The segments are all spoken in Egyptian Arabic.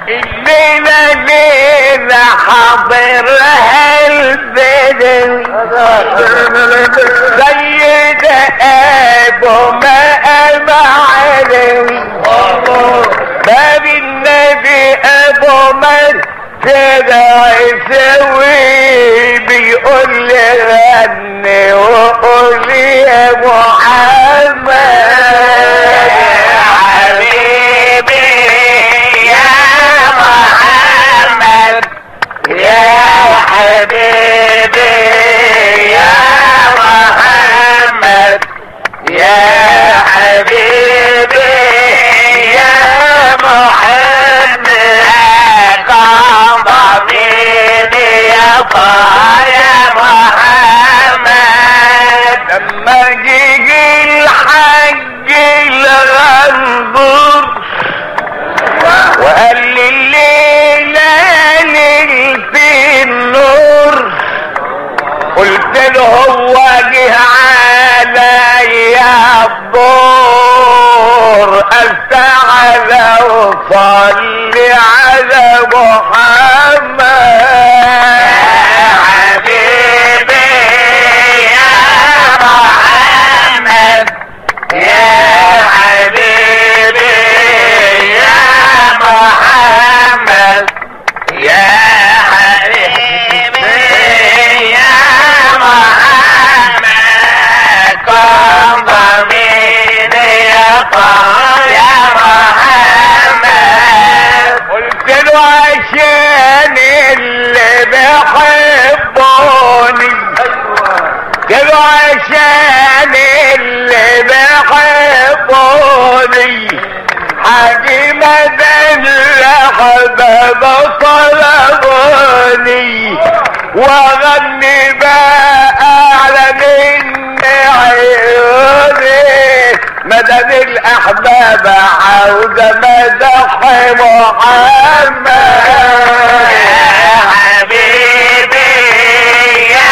الليلة ليلة حاضرها البدن سيد ابو ما معلم باب النبي ابو مر كده يسوي بيقول لي غني وقول لي يا محمد يا حبيبي يا محمد يا حبيبي يا محمد يا حبيبي يا محمد قام ضميني يا يا محمد لما جيجي الحج الغنبور وقال لي الليلة ليلة النور قلت له هو جه عليا الدور استعلى وصلي على محمد يا حبيبي يا محمد يا حبيبي يا محمد يا حبيبي يا محمد قام ضميني يا يا محمد قلت له عشان اللي بيحبوني قلت له عشان اللي بيحبوني حاجي مدن لحباب طلبوني واغني بقى اعلى من عيوني مدن الاحباب عاوزة مدح محمد يا حبيبي يا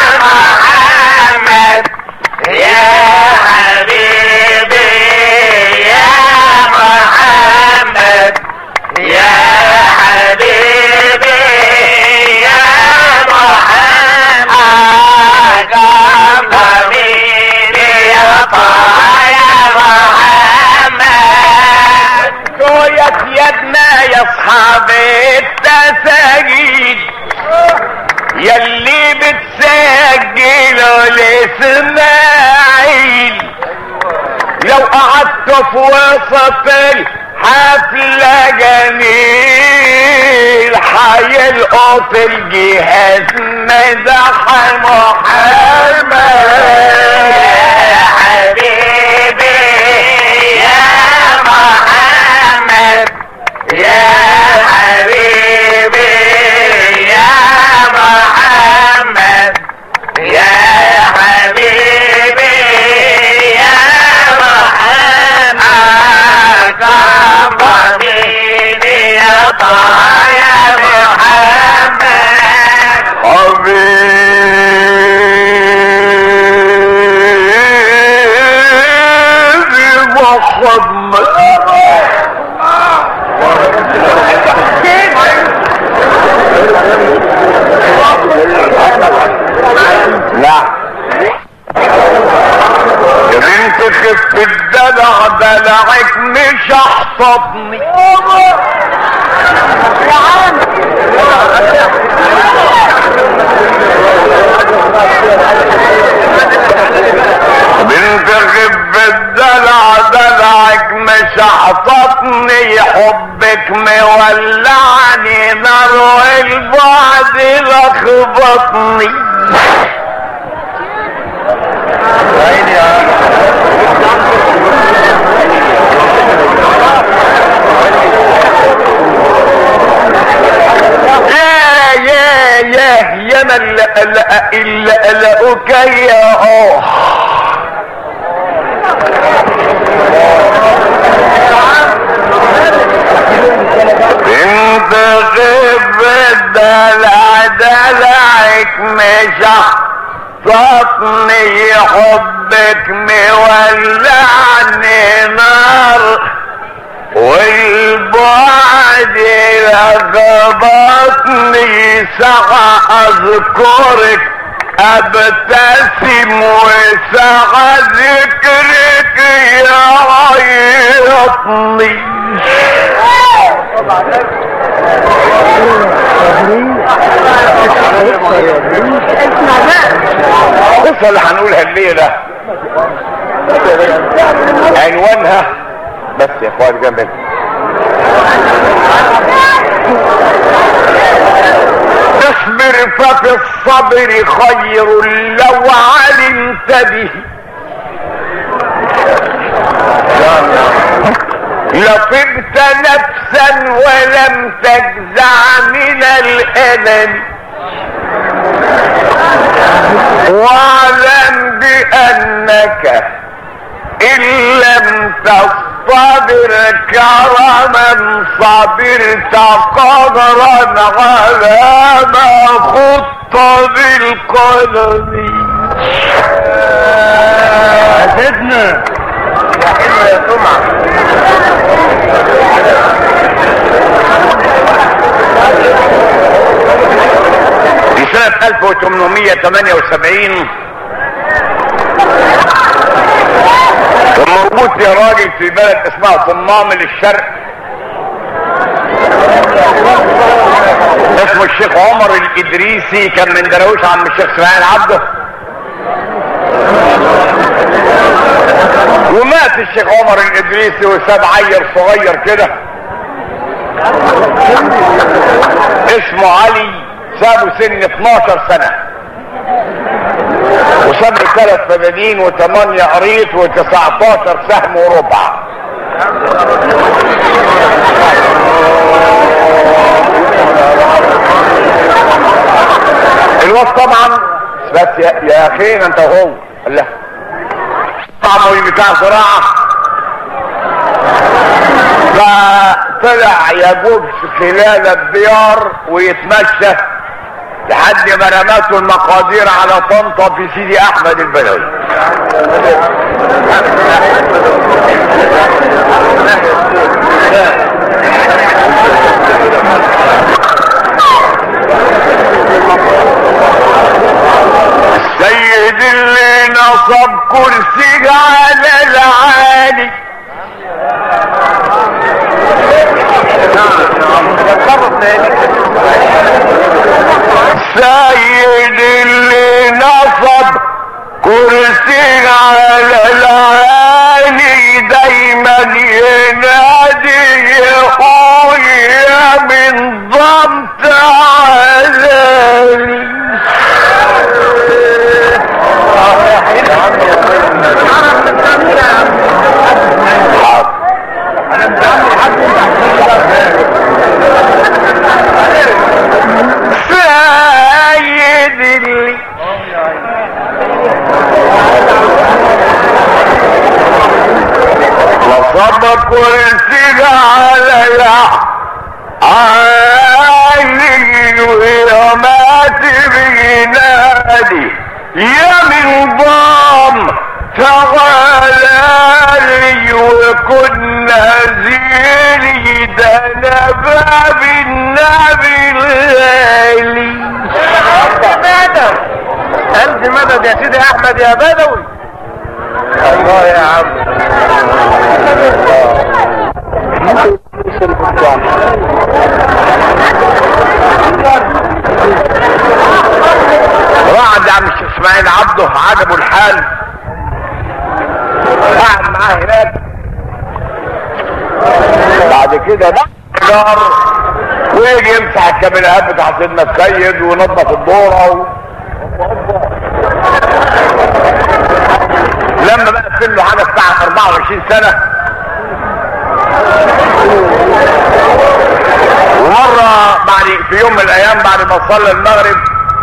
محمد يا حبيبي يا محمد يا حبيبي يا محمد قمرين يا يا محمد شوية يدنا يا اصحاب التساجيل يلي بتسجلوا لاسماعيل لو قعدت في وسط الحفلة جميل هيلقط الجهاز مدح محمد يا حبيبي يا محمد يا حبيبي يا محمد يا حبيبي يا محمد قمرين يا يا محمد حبيبي محمد لا يا بنت خف الدلع دلعك مش احصبني بنت خف الدلع دلعك مش احصبني حبك مولعني نار والبعد لخبطني يا يا يا يا من لا لا الا لقوك يا اه انت غب الدلع دلعك مش صطني حبك مولعني نار والبعد بطني سعى اذكرك ابتسم وسعى ذكرك يعيطني القصة اللي هنقولها الليلة عنوانها بس يا اخوان جنبنا اصبر ففي الصبر خير لو علمت به لطبت نفسا ولم تجزع من الألم واعلم بأنك إن لم تصطبر كرما صبرت قدرا على ما خط بالقلم سيدنا يا حلوة يا سمعة في سنة 1878 كان موجود يا راجل في بلد اسمها صمام للشرق اسمه الشيخ عمر الادريسي كان من درويش عم الشيخ اسماعيل عبده ومات الشيخ عمر الادريسي وساب عيل صغير كده اسمه علي سابه سن 12 سنة وساب له ثلاث فدادين وثمانية قريط و19 سهم وربع الواد طبعا بس يا, يا اخينا انت وهو الله طعمه بتاع زراعة فطلع يجوب خلال الديار ويتمشى لحد ما رمته المقادير على طنطا في سيدي احمد البدوي السيد اللي نصب كرسي على العالي السيد اللي نصب كرسي على العالي دايما ينادي يقول يا من ضمت علاني سيد اللي وصب كرسي على عالي ويومات بينادي يا من ضام تعالى لي وكنا زيني ده انا باب النبي الغالي مدد ألف مدد يا سيدي أحمد يا بدوي الله يا عم راح عند عم الشيخ اسماعيل عبده عجبه الحال قعد معاه هناك بعد كده ده نار ويجي يمسح الكاميرات بتاع سيدنا السيد وينظف الدوره و... لما بقى سن له حاجه بتاع 24 سنه ومره بعد في يوم من الايام بعد ما صلى المغرب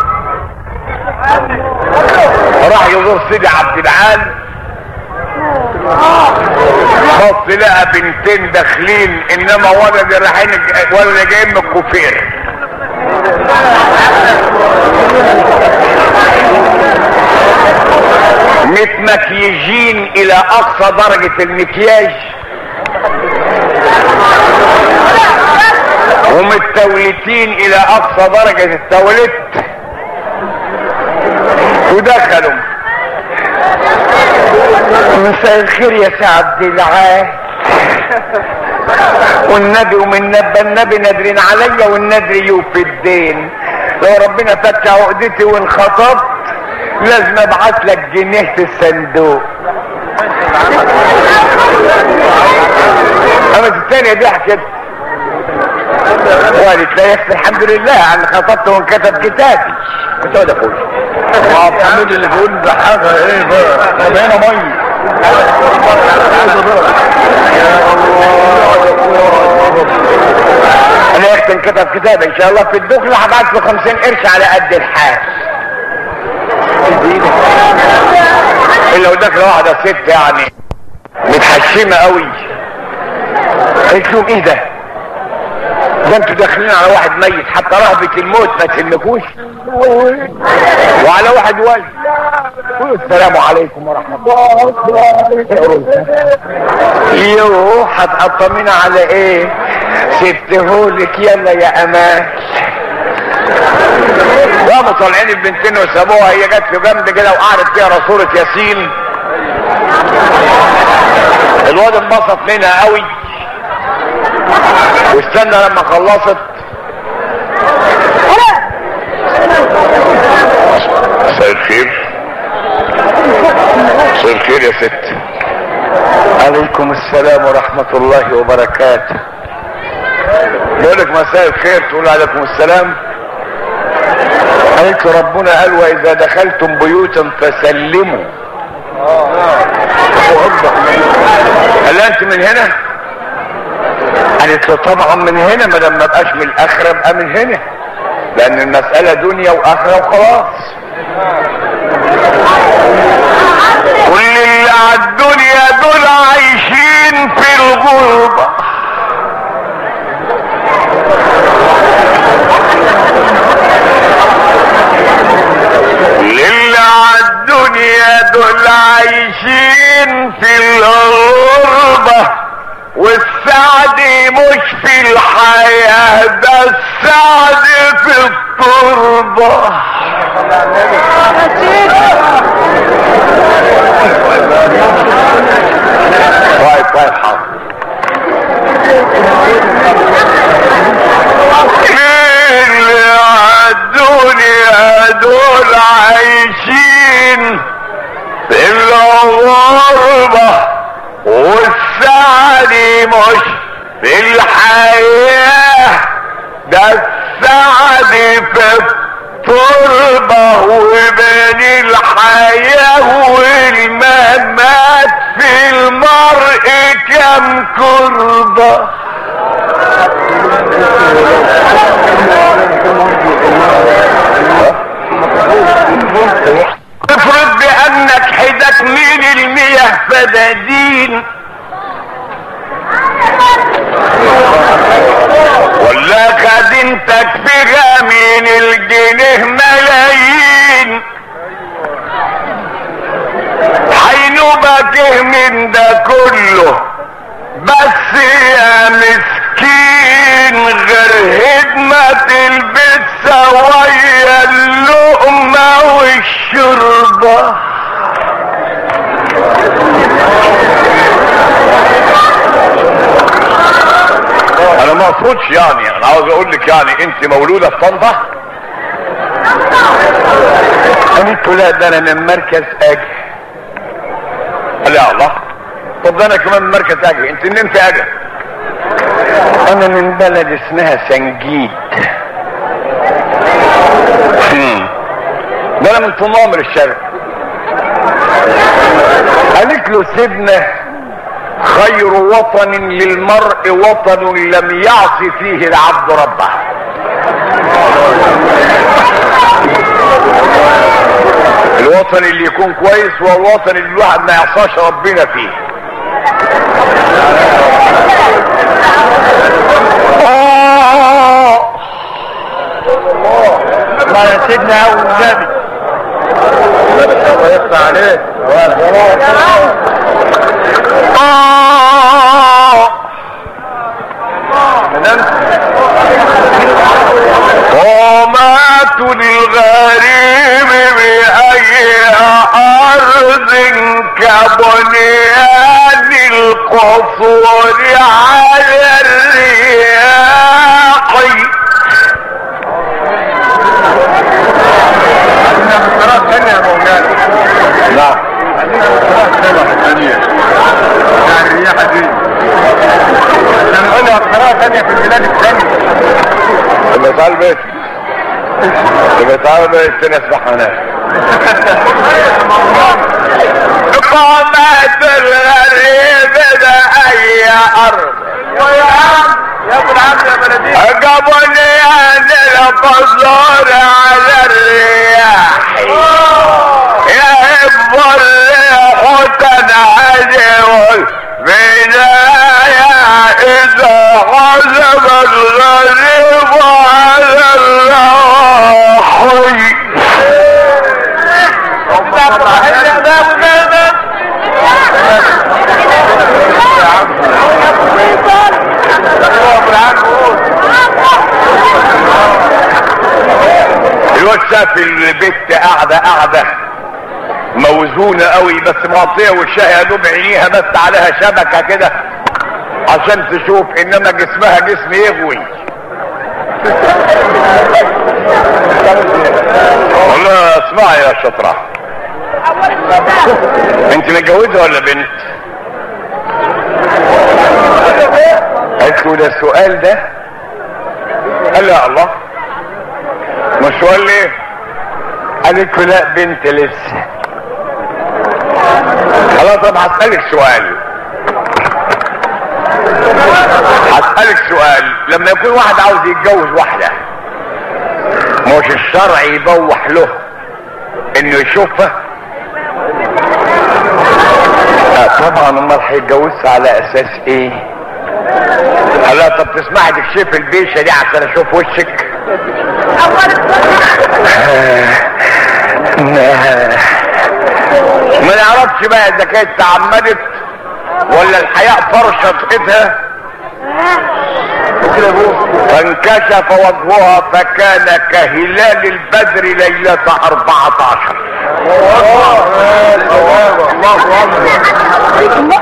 راح يزور سيدي عبد العال بص لقى بنتين داخلين انما ولد رايحين ولد جايين من الكوفير متمكيجين الى اقصى درجة المكياج والتوليتين الى اقصى درجة التوليت ودخلوا مساء الخير يا سعد العال والنبي ومن نبى النبي نادرين عليا والنادر يوفي الدين لو ربنا فتح عقدتي وانخطبت لازم ابعت لك جنيه في الصندوق اما الثانية ضحكت وقالت لا يكفي الحمد لله انا خطبت وانكتب كتابي كنت اقول اخوي عبد الحميد اللي بيقول ده حاجه ايه بقى طب هنا ميه انا يا اختي انكتب كتاب ان شاء الله في الدخل هبعت له 50 قرش على قد الحال الا لو داخل واحده ست يعني متحشمه قوي قلت لهم ايه ده ده انتوا داخلين على واحد ميت حتى رهبة الموت ما تهمكوش وعلى واحد والد قولوا السلام عليكم ورحمة الله يوه هتقطمينا على ايه سبتهولك يلا يا امان قاموا طالعين البنتين وسابوها هي جت في جنب كده وقعدت فيها صورة ياسين الواد انبسط منها قوي واستنى لما خلصت مساء الخير مساء الخير يا ست عليكم السلام ورحمة الله وبركاته يقول لك مساء الخير تقول عليكم السلام قالت له ربنا قال واذا دخلتم بيوتا فسلموا قال لها انت من هنا قالت له طبعا من هنا ما دام ما بقاش من الاخره ابقى من هنا لان المساله دنيا واخره وخلاص كل اللي على الدنيا دول عايشين في الغربه اللي على الدنيا دول عايشين في الغربة والسعد مش في الحياة ده السعد في التربة طيب طيب حاضر اللي على الدنيا دول عايشين في الغربة والسعد مش في الحياة ده السعد في التربة وبين الحياة والممات في المرء كم كربة افرض بانك حدك من المياه فدادين ولا خدمتك فيها من الجنيه ملايين حينوبك من ده كله بس يا مسكين غير هدمة البيتزا ويا اللقمة والشربة انا ما اقصدش يعني انا عاوز اقول لك يعني انت مولودة في طنطا قلت له لا ده انا من مركز اجي قال لي الله طب ده انا كمان من مركز اجي انت منين في اجي انا من بلد اسمها سنجيد هم. ده انا من طمامر الشرق قالت له سيبنا خير وطن للمرء وطن لم يعص فيه العبد ربه الوطن اللي يكون كويس هو الوطن اللي الواحد ما يعصاش ربنا فيه آه. ما يا سيدنا اول النبي الله يفتح عليك آه. ومات الغريب بأي أرض كبنيان القصور على الرياح قراءة ثانية يا مولانا نعم قراءة ثانية يعني الرياح دي احنا نقولها قراءة ثانية في البلاد الثانية اللي طالبت اللي طالبت تنسبح هناك قامت الغريب بأي أرض يا عم يا ابو العم يا بلدي أقبلني أنزل قصور على الرياح يهب الريح تنعزل بداية إذا عزم الغريب على الراحي الواد شاف البت قاعدة قاعدة موزونة قوي بس مغطية وشها يا دوب عينيها بس عليها شبكة كده عشان تشوف انما جسمها جسم يغوي والله اسمعي يا شطرة انت متجوزة ولا بنت قالت له ده السؤال ده قال له يا الله مش سؤال ليه قالت له لا بنت لسه خلاص طب هسألك سؤال هسألك سؤال لما يكون واحد عاوز يتجوز واحدة مش الشرع يبوح له انه يشوفها آه طبعا امال هيتجوزها على اساس ايه قال لها طب تسمعي تكشف البيشه دي عشان اشوف وشك ما نعرفش بقى اذا كانت تعمدت ولا الحياء فرشت ايدها فانكشف وجهها فكان كهلال البدر ليلة أربعة عشر الله اكبر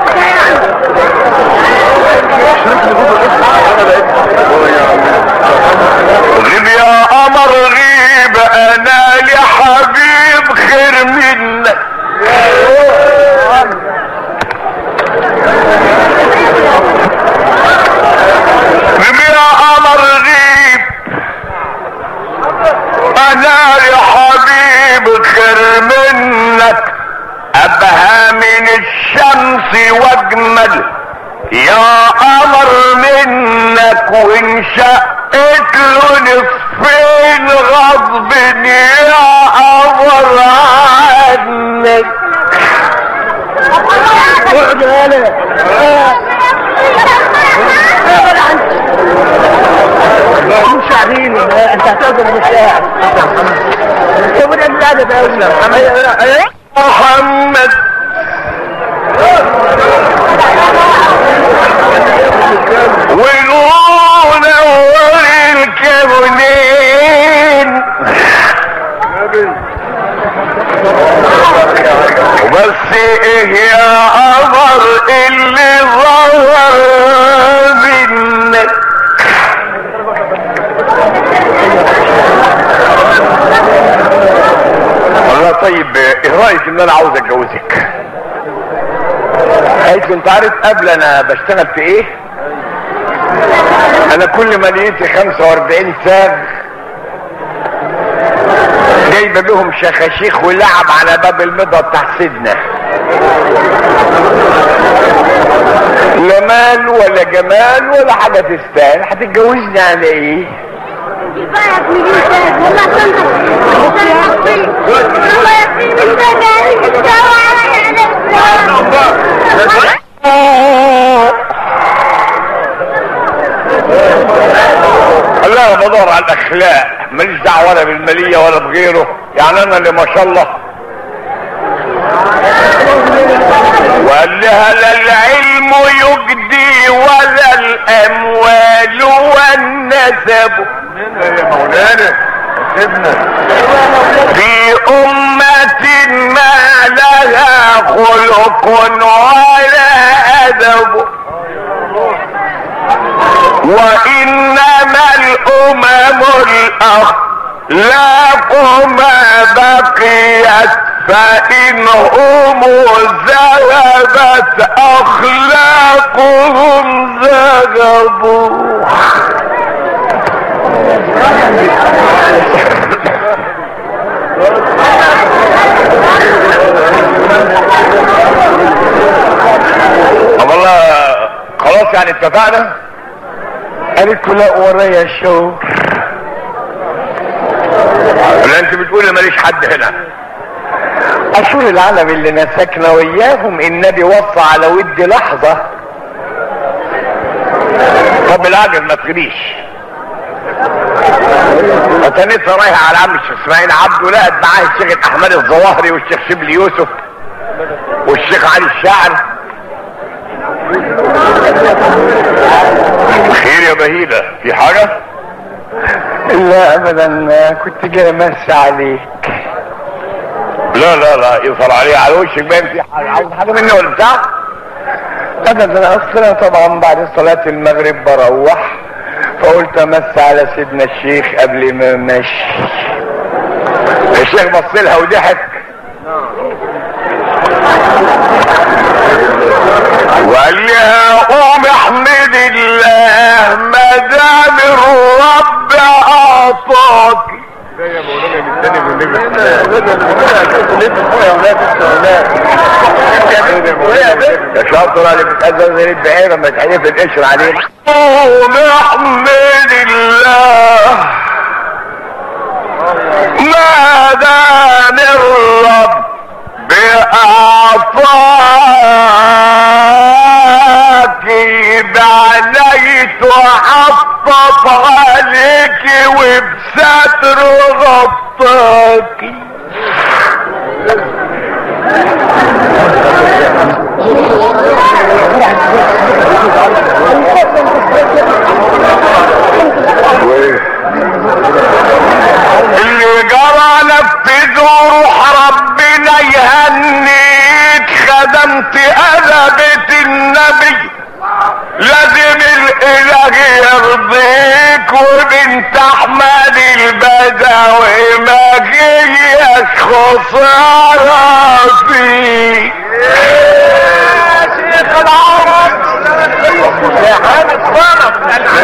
غيب يا قمر غيب انا لحبيب خير منك غيب يا قمر غيب انا لحبيب خير منك ابهى من الشمس واجمل يا قمر منك وانشقت له نصفين غصب يا قمر عنك اقعد هلا مش عارفين انت هتقدر المشاعر يا ابو الادب يا محمد ونور نور الكونين وبس ايه يا قمر اللي ظهر منك والله طيب ايه رايك ان انا عاوز اتجوزك قالت له انت عارف قبل انا بشتغل في ايه انا كل ما لقيت 45 ساغ جايبه لهم شخاشيخ ولعب على باب المضى بتاع سيدنا لا مال ولا جمال ولا حاجه تستاهل هتتجوزني على ايه كفاية من الإنسان والله تنقص الإنسان يقضي والله يقضي من ذلك الدواء على الإنسان الله بدور على الاخلاق ماليش دعوه ولا بالماليه ولا بغيره يعني انا اللي ما شاء الله وقال لها لا العلم يجدي ولا الاموال والنسب يا مولانا سيبنا في أمة ما لها خلق ولا أدب وإنما الأمم الأخلاق ما بقيت فإنهم ذهبت أخلاقهم ذهبوا طب والله خلاص يعني اتفقنا قالت له لا ورايا شغل ولا انت بتقولي ماليش حد هنا اشور العالم اللي نسكنا وياهم النبي وصى على ود لحظة طب العجل ما تغنيش اتنيت رايح على عم الشيخ اسماعيل عبده لقت معاه الشيخ احمد الظواهري والشيخ شبلي يوسف والشيخ علي الشاعر خير يا بهيلة في حاجة؟ لا ابدا كنت جاي امسي عليك لا لا لا يظهر عليه على وشك باين في حاجة عاوز حاجة مني ولا بتاع؟ ابدا اصل انا طبعا بعد صلاة المغرب بروح فقلت امسي على سيدنا الشيخ قبل ما امشي الشيخ بص لها وضحك وقال لها قوم احمد الله ما دام الرب اعطاك لا يا مولانا نستني بالنبي يا ولاد يا شاطر اللي بتأذن زي البعيرة ما تحلف القشر عليه قوم احمد الله ما دام الرب بأعطاك بعليت وحطت عليك وبستر غطاك اللي جرى نفذ روح ربنا يهنيك خدمت أدبة النبي لازم الاله يرضيك وبنت احمد البدوي ما جيش خسارة فيك شيخ العرب يا حامد صنف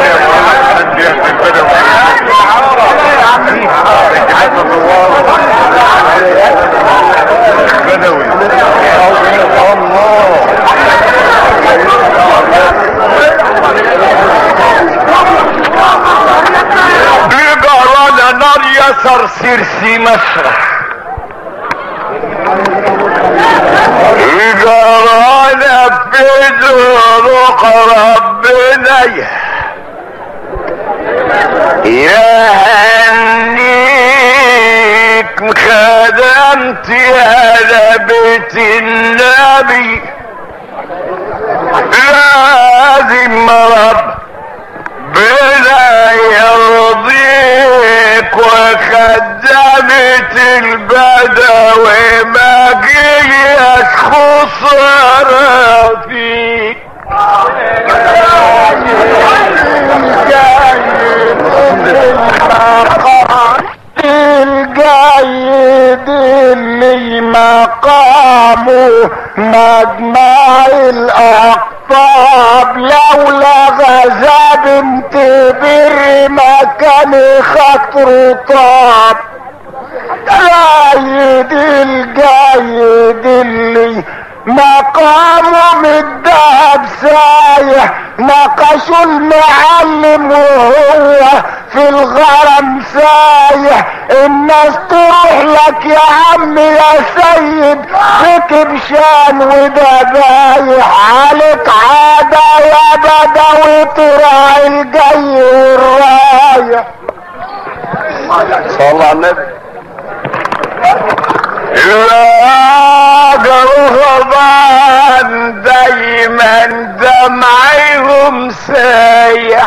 بدوي بجرانا نار يسر سرسي مسرح بجرانا في روح ربنا يا هنيك خدمت يا بيت النبي لازم رب بلا يرضيك وخدمت البدوي ما جيش خسارة فيك الجيد اللي مقامه مجمع الاقطاب لولا غزا بنت بر ما كان خطر طاب جيد الجيد اللي مقامه من الدهب سايح نقشوا المعلم وهو في الغرم سايح الناس تروح لك يا عم يا سيد ركب شان وذبايح عليك عادة يا بدوي تراعي الجاي والرايح صلى الله على النبي لا جربان دايما دمعهم سايح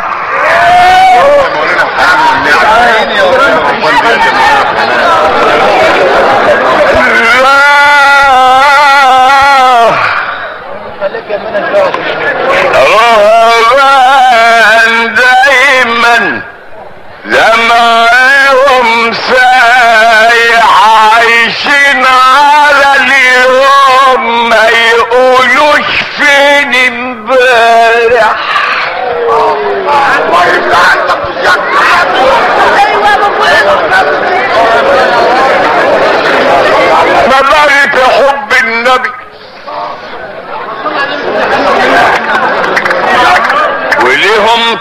رهبان دايما دمعهم سايح عايشين على اليوم ما يقولوش فين امبارح نظرت حب النبي وليهم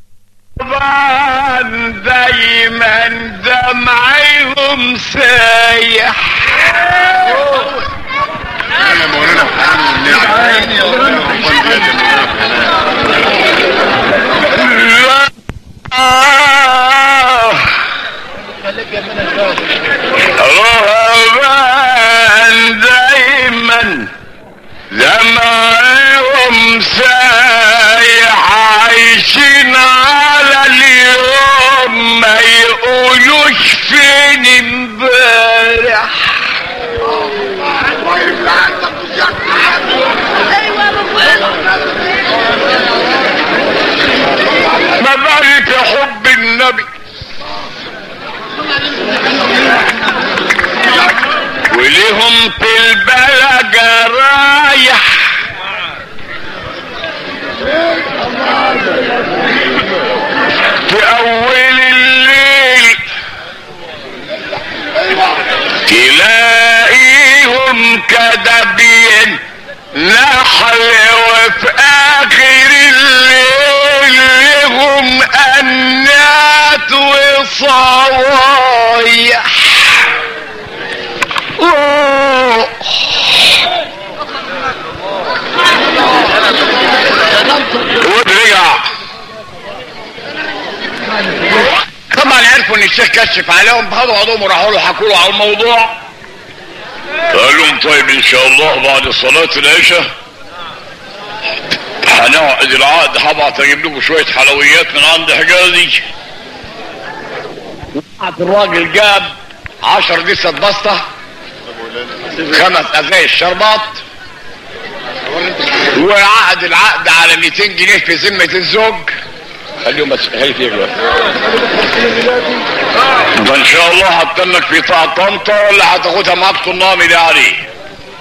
طلبان دايما دمعهم سايح رهبان دايما دمعهم سايح عايشين على اليوم ما يقولوش فين امبارح نظرت حب النبي وليهم في البلد رايح في اول الليل تلاقيهم كدبين نحل وفي اخر الليل لهم انات وصوايح أوه. ورجع طبعا عرفوا ان الشيخ كشف عليهم خدوا بعضهم وراحوا له حكوا له على الموضوع قال لهم طيب ان شاء الله بعد صلاة العشاء هنعقد العقد هبعت اجيب لكم شوية حلويات من عند حجازي وقعد الراجل جاب عشر دسة بسطة خمس ازايز شربات وعقد العقد على 200 جنيه في ذمة الزوج خليهم بس خليك يا جماعة ده ان شاء الله هتنك في طاعة طنطا ولا هتاخدها معاك طنامي دي عليه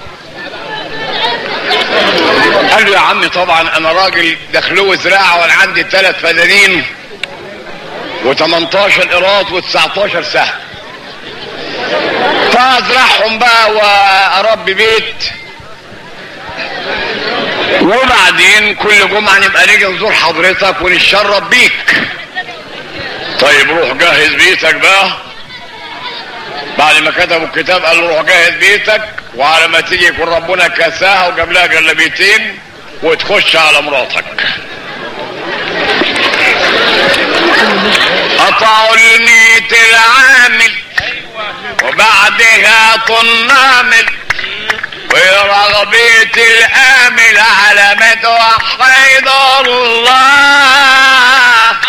قال له يا عمي طبعا انا راجل دخلوه زراعة وانا عندي ثلاث فدانين و18 قراط و19 سهم فازرعهم بقى واربي بيت وبعدين كل جمعة نبقى نيجي نزور حضرتك ونتشرب بيك طيب روح جهز بيتك بقى بعد ما كتبوا الكتاب قال له روح جهز بيتك وعلى ما تيجي يكون ربنا كساها وجاب لها جلابيتين وتخش على مراتك قطعوا الميت العامل وبعدها طنامل ورغبة الآمل على ما توحد الله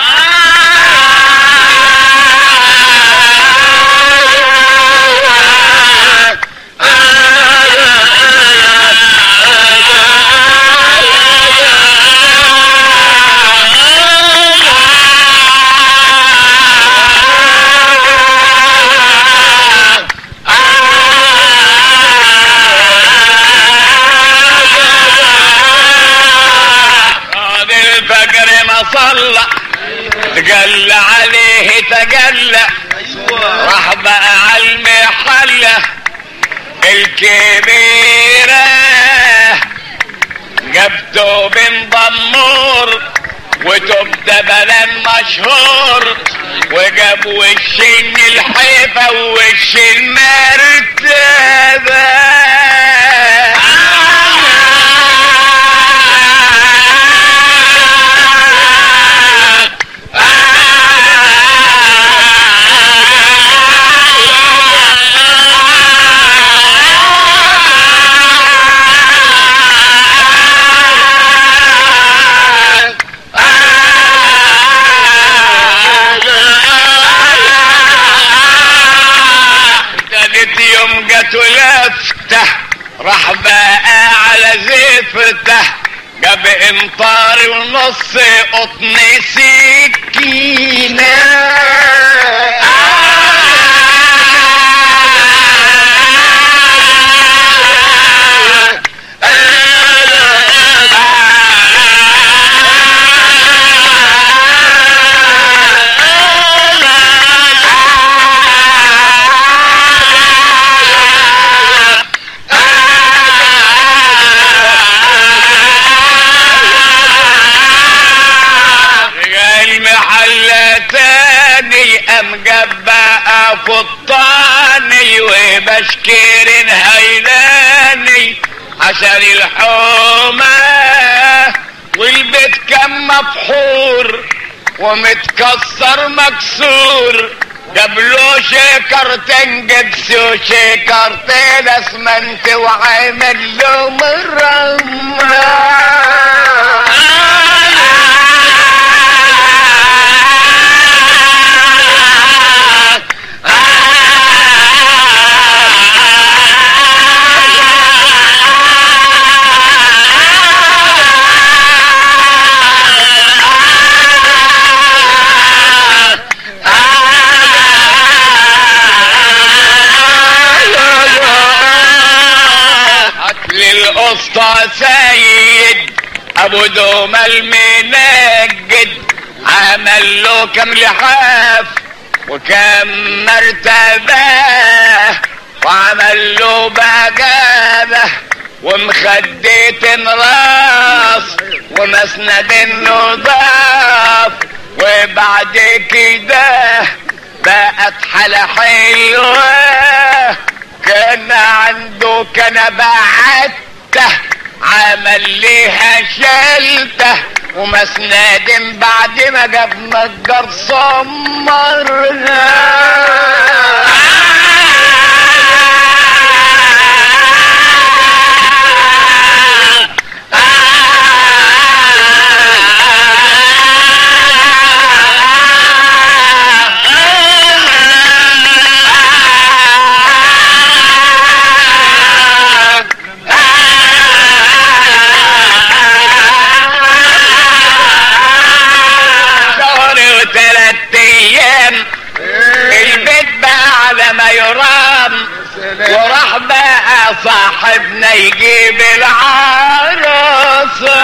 بعد الفجر ما صلى تجلى عليه تجلى راح بقى على المحلة الكبيرة جبته بن ضمور وتبدأ بلان مشهور وجاب وش الحيفة ووش المرتبة منطار ونص قطن سكينة رجال محلة تاني ام جبقى فطاني وبشكير هيلاني عشان الحومة والبيت كان مفحور ومتكسر مكسور جاب له شكرتين جبس وشكرتين اسمنت وعامل له مرمى اكل القسطى سيد ابو دوما المنجد عمل له كم لحاف وكم مرتبة وعمل له بجابة ومخدة راس ومسند نضاف وبعد كده بقت حالة حلوة كان عنده كنبة عته عمل ليها شلته ومسند بعد ما جاب نجار شهر وثلاث ايام البيت بقى على ما يرام وراح بقى صاحبنا يجيب العروس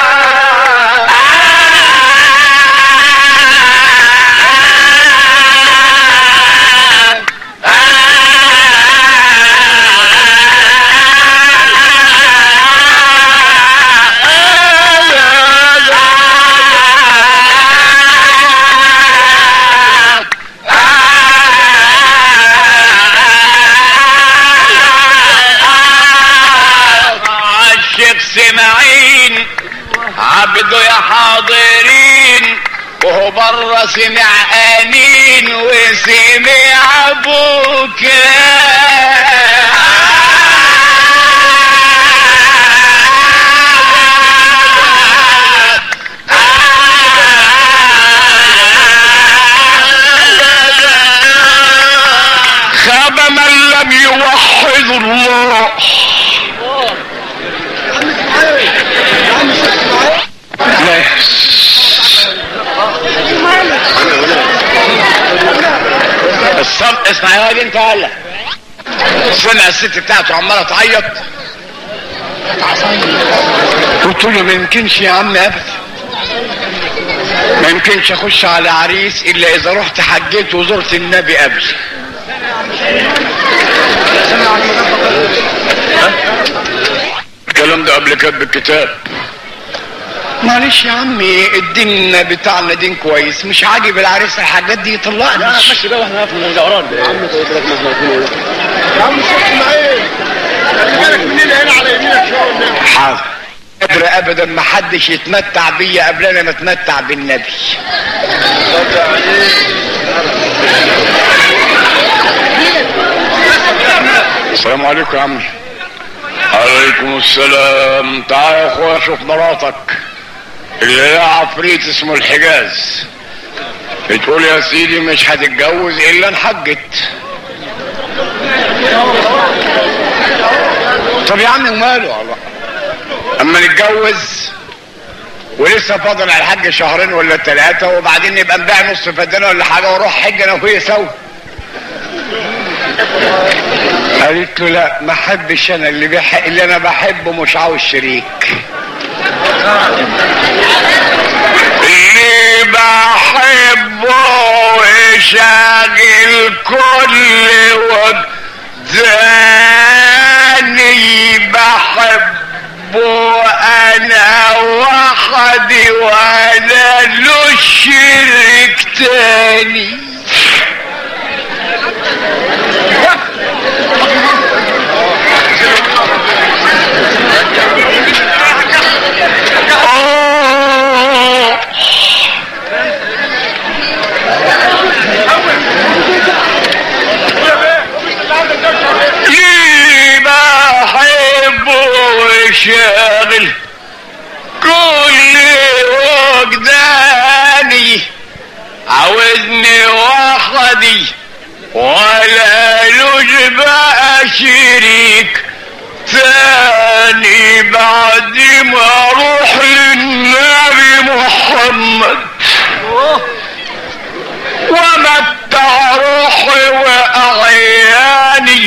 الشيخ سمعين عبده يا حاضرين وهو بره سمع انين وسمع ابوك خاب من لم يوحد الله الصمت اسمع يا واد انت هلا سمع الست بتاعته عماله تعيط قلت له ما يمكنش يا عم ابدا ما يمكنش اخش على عريس الا اذا رحت حجيت وزرت النبي قبل الكلام ده قبل كتب الكتاب معلش يا عمي الدين بتاعنا دين كويس مش عاجب العريس الحاجات دي يطلقنا ماشي بقى واحنا في المجاورات ده يا عم تقول لك مهما يكون يا عم الشيخ اسماعيل خلي بالك مننا هنا على يمينك شويه حاضر قدر ابدا ما حدش يتمتع بيا قبل انا ما اتمتع بالنبي السلام عليكم يا عمي عليكم السلام تعال يا اخويا شوف مراتك اللي هي عفريت اسمه الحجاز بتقول يا سيدي مش هتتجوز الا انحجت طب يا عم وماله والله اما نتجوز ولسه فاضل على الحج شهرين ولا ثلاثة وبعدين نبقى نبيع نص فدانة ولا حاجة واروح حج انا وهي سوا قالت له لا ما احبش انا اللي بيحق اللي انا بحبه مش عاوز شريك اللي بحبه شاغل كل وقت زاني بحبه انا وحدي وانا له شريك تاني آه. ليه بحبه وشاغل كل وجداني عاوزني وحدي ولا لوج بقى شريك تاني بعد ما اروح للنبي محمد ومتع روحي واعياني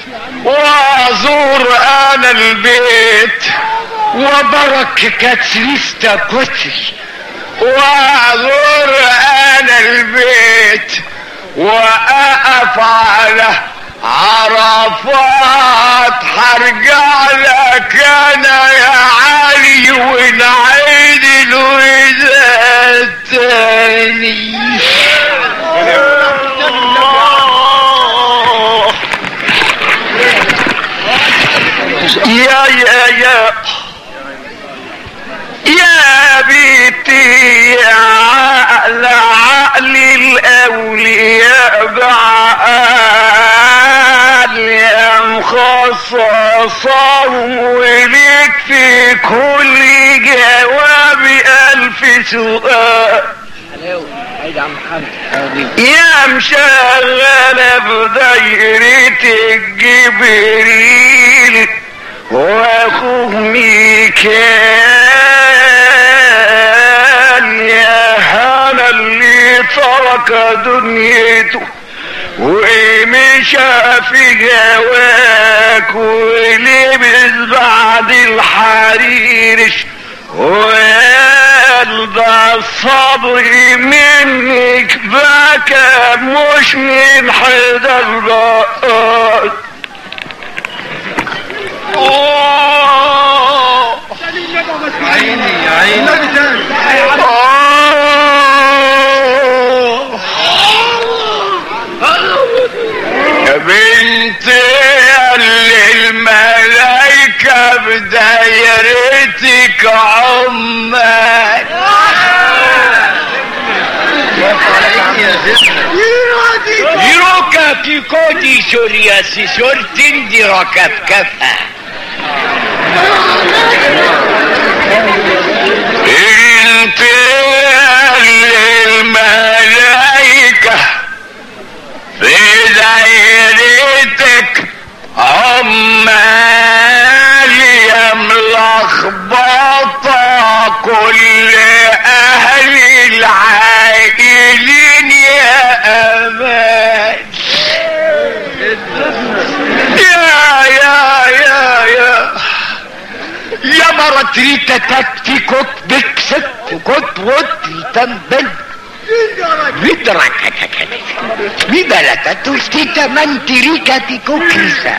وازور انا البيت وبركة لسه كتر وازور انا البيت واقف على عرفات هرجع لك انا يا علي ونعيد الوداد تاني يا يا يا يا بيتي يا عقل عقل الاولياء بعقل يا مخصصهم وليك في كل جواب الف سؤال يا مشغلة بدايرة الجبريل واخوه ميكال يا هنا اللي ترك دنيته ومشى في هواك ولبس بعد الحريرش ويلدى الصبر منك بكى مش من حدا الرقاق عيني يا عيني يا بنت اللي الملايكة بدايرتك عمان يروكا في كودي سوريا سي سورتين دي ركب كفا انت الملايكة في دايرتك عمال يا ملخبطة كل اهل العائلين يا امان يا يا يا يا يا مرة ريتا تكتي كوت بك ست كوت وط تنبل بدرك ببلتا تفتيتا من تريكا تكوكيسا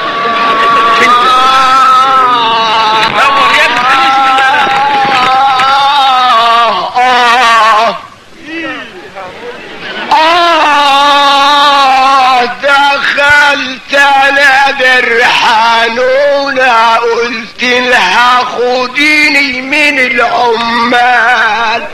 دخلت على الرحالونة قلت لها خديني من العمال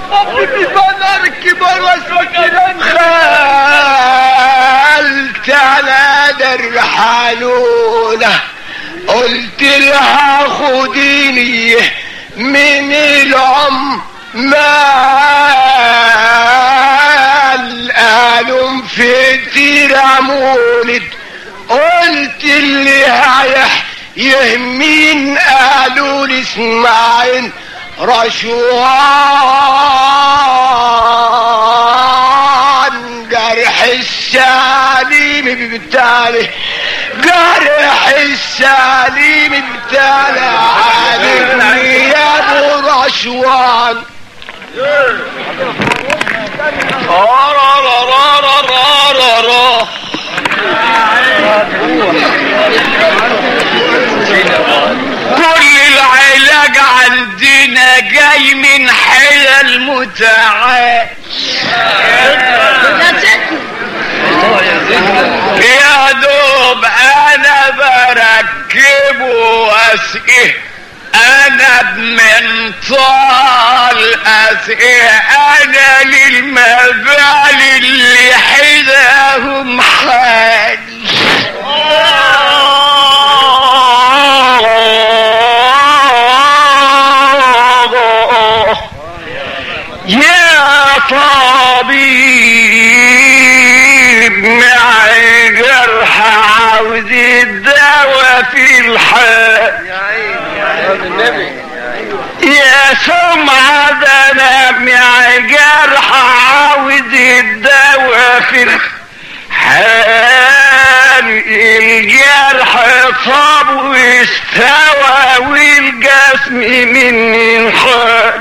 دخلت على الرحالونة قلت لها خديني من العمال قالوا في تيرا مولد قلت اللي هيح يهمين قالوا لي اسمعين رشوان جرح السليم بالتالي جرح السليم بالتالي عالمني يا ابو رشوان را را را را را را را كل العلاج عندنا جاي من حلال متعال يا دوب انا بركبه واسقيه انا بمنطال اسقيه انا للمبال اللي حداهم حالي يا طبيب مع جرح عاوز الدواء في الحال يا سمعة ده انا مع جرح عاوز الدواء في الحال الجرح صاب واستوى والجسم مني انحال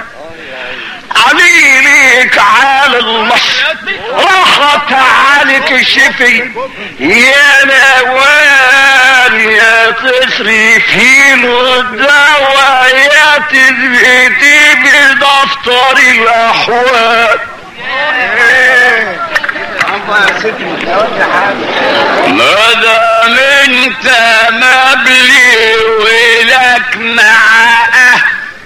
عليك على المصر راحت عليك شفي يا نوال يا تصري في الدواء يا تثبتي بدفتر الاحوال ما دام انت مبلي ولك معاه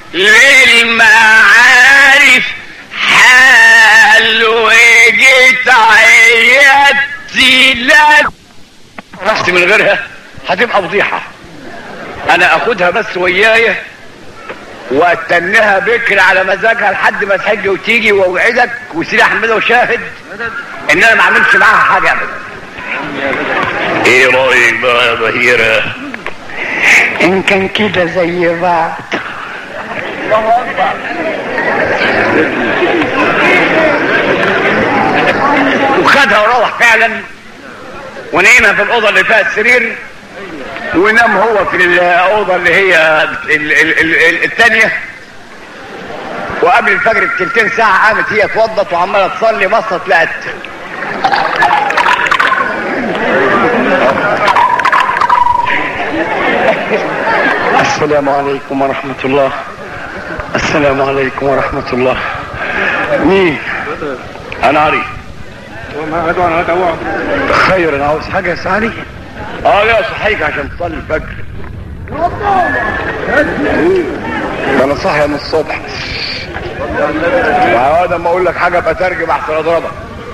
للمعارف حال وجيت عيادتي لا رحت من غيرها هتبقى فضيحة انا اخدها بس وياي واتنها بكر على مزاجها لحد ما تحج وتيجي واوعدك وسيدي احمد وشاهد ان انا ما اعملش معاها حاجة ابدا ايه رايك بقى يا بهيرة ان كان كده زي بعض وخدها وروح فعلا ونيمها في الاوضه اللي فيها السرير ونام هو في الاوضه اللي هي ال- ال- ال- ال- التانية وقبل الفجر بتلتين ساعة قامت هي اتوضت وعمالة تصلي بصت لقت السلام عليكم ورحمة الله السلام عليكم ورحمة الله مين انا عريف وما هدوا انا هدوا خير انا عاوز حاجة يا سعدي اه يا صحيح عشان تصلي الفجر ده انا صاحي من الصبح وهذا ما اقول لك حاجه ابقى ترجم احسن اضربك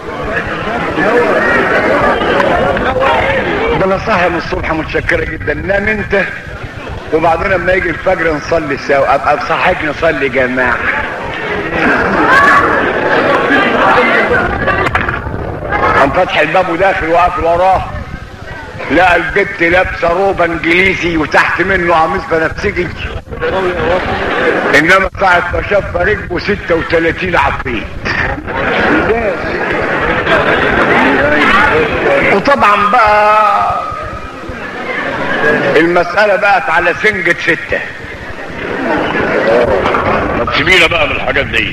ده انا صاحي من الصبح متشكرة جدا نام انت وبعدين لما يجي الفجر نصلي سوا ابقى بصحيك نصلي جماعه قام فتح الباب وداخل وقافل وراه لقى البت لابسه روب انجليزي وتحت منه قميص بنفسجي انما ساعة ما شاف ركبه 36 عفريت وطبعا بقى المسألة بقت على سنجة ستة ما تسيبينا بقى من الحاجات دي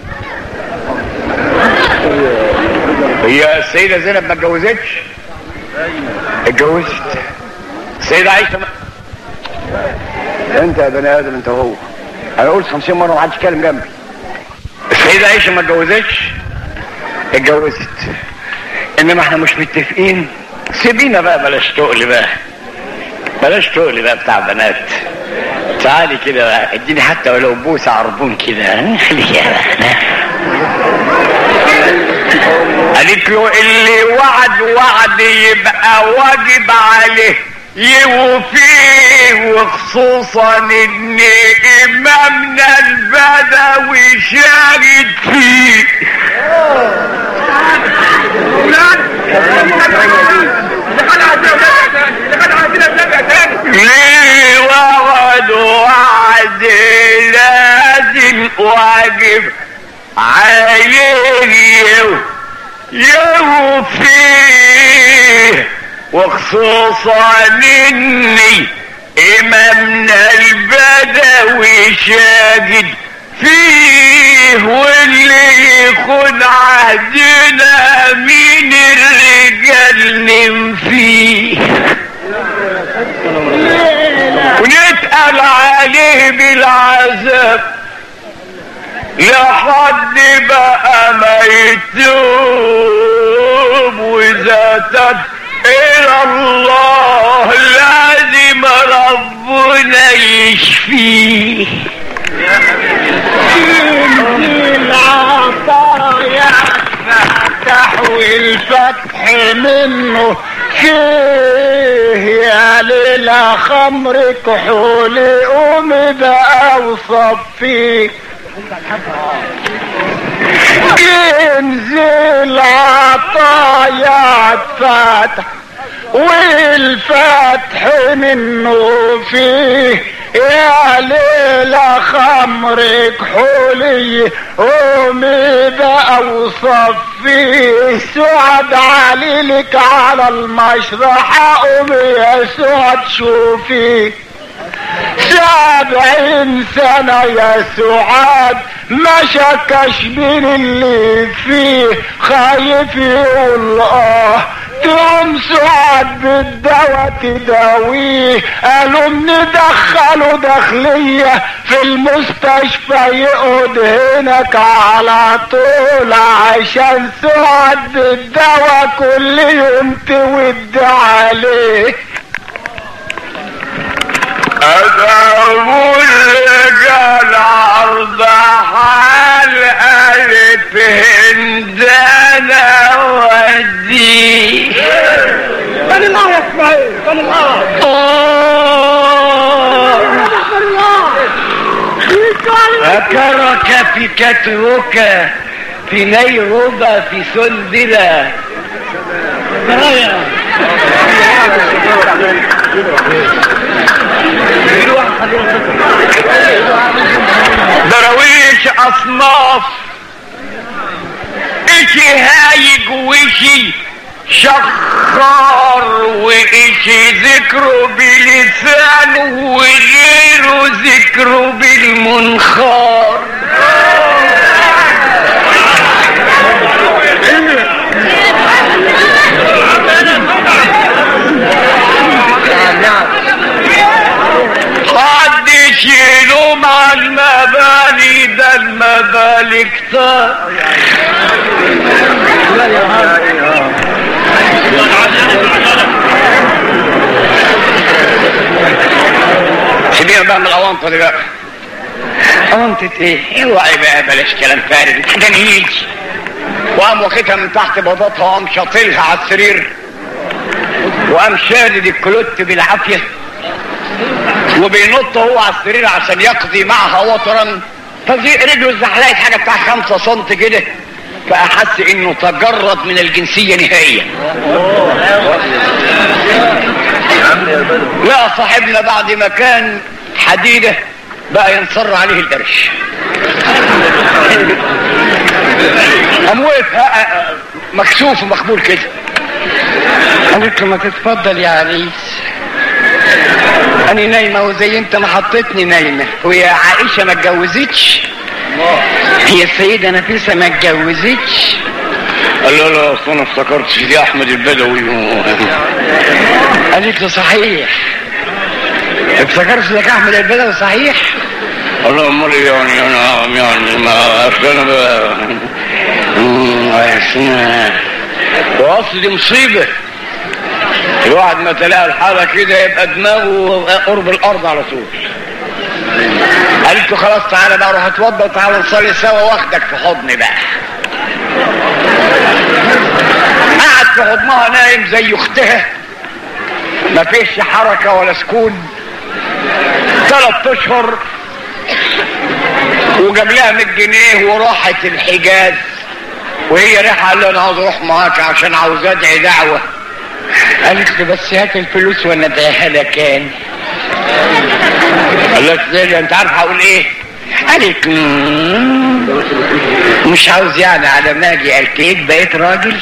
هي السيدة زينب ما اتجوزتش اتجوزت السيدة عائشة ما... انت يا بني ادم انت وهو انا قلت 50 مرة ما حدش يتكلم جنبي السيدة عائشة ما اتجوزتش اتجوزت انما احنا مش متفقين سيبينا بقى بلاش تقل بقى بلاش تقل بقى بتاع بنات تعالي كده بقى اديني حتى ولو بوسه عربون كده خليها بقى قالت له اللي وعد وعد يبقى واجب عليه يوفيه وخصوصا ان امامنا البدوي شاهد فيه ليه وعد وعد لازم واجب عليه يوفيه وخصوصا اني امامنا البدوي شاهد فيه واللي يخون عهدنا من الرجال نم فيه ونتقل عليه بالعذاب لحد بقى ما يتوب واذا تاب الى الله لازم ربنا يشفيه العطايا فتح والفتح منه فيه يا ليلة خمر كحول قومي بقى وصفيه ينزل عطايا فتح والفتح منه فيه يا ليلة خمر كحولي قومي بقى وصفيه سعد عليلك على المشرحة قومي يا سعد شوفي سبعين سنة يا سعاد ما شكش من اللي فيه خايف يقول اه تقوم سعاد بالدواء تداويه قالوا ندخله داخلية في المستشفى يقعد هناك على طول عشان سعاد بالدواء كل يوم تود عليه أدعو الرجال عرض حال ألف هندانا ودي قال الله يا اسماعيل قال الله قال الله ذكرك في كترك في نيروبا في سنبلة درويش اصناف اشي هايج واشي شخار واشي ذكره بلسانه وغيره ذكره بالمنخار حد يشيله مع المباني ده المباني كتار سيبينا بقى من الاونطه دي بقى اونطه ايه؟ اوعي بقى بلاش كلام فارغ ده نيجي وقام واخدها من تحت بطاطها وقام شاطلها على السرير وقام شادد الكلوت بالعافيه وبينط هو على السرير عشان يقضي معها وطرا فرجله اتزحلقت حاجه بتاع خمسة سنت كده فاحس انه تجرد من الجنسيه نهائيا لا صاحبنا بعد ما كان حديده بقى ينصر عليه القرش قام وقف ها- مكسوف ومخبول كده قالت له ما تتفضل يا عريس انا نايمه وزي انت ما حطيتني نايمه ويا عائشه ما اتجوزتش هي السيده نفيسه ما اتجوزتش قال له لا اصل انا افتكرت سيدي احمد البدوي قالت له صحيح افتكرت سيدي احمد البدوي صحيح قال له امال إيه يعني انا يعني ما اصل انا بقى أمم، أصل- واصل دي مصيبه الواحد ما تلاقي الحالة كده يبقى دماغه قرب الأرض على طول قالت له خلاص تعالى بقى روح اتوضى وتعالى نصلي سوا واخدك في حضني بقى قعد في حضنها نايم زي اختها ما فيش حركة ولا سكون ثلاث اشهر وجاب لها 100 جنيه وراحت الحجاز وهي رايحه قال له انا عاوز اروح معاك عشان عاوز ادعي دعوه قالت له بس هات الفلوس وانا ادعيها لك يعني قال لك ازاي انت عارف هقول ايه قالت "مم، مش عاوز يعني على ما اجي الكيك بقيت راجل